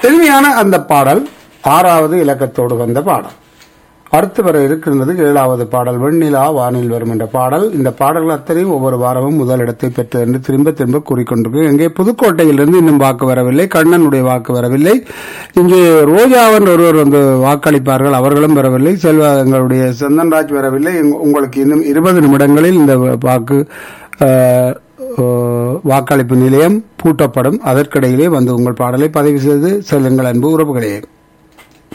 எளிமையான அந்த பாடல் ஆறாவது இலக்கத்தோடு வந்த பாடல் அடுத்து வர இருக்கின்றது ஏழாவது பாடல் வெண்ணிலா வானில் வரும் என்ற பாடல் இந்த பாடல்கள் அத்தனையும் ஒவ்வொரு வாரமும் முதலிடத்தை பெற்று என்று திரும்ப திரும்ப கூறிக்கொண்டிருக்கு எங்கே புதுக்கோட்டையிலிருந்து இன்னும் வாக்கு வரவில்லை கண்ணனுடைய வாக்கு வரவில்லை இங்கே ரோஜாவன் ஒருவர் வந்து வாக்களிப்பார்கள் அவர்களும் வரவில்லை செல்வா எங்களுடைய செந்தன்ராஜ் வரவில்லை உங்க- உங்களுக்கு இன்னும் இருபது நிமிடங்களில் இந்த வாக்கு அஹ், அஹ், வாக்களிப்பு நிலையம் பூட்டப்படும் அதற்கிடையிலே வந்து உங்கள் பாடலை பதிவு செய்து செல்லுங்கள் அன்பு உறவுகளே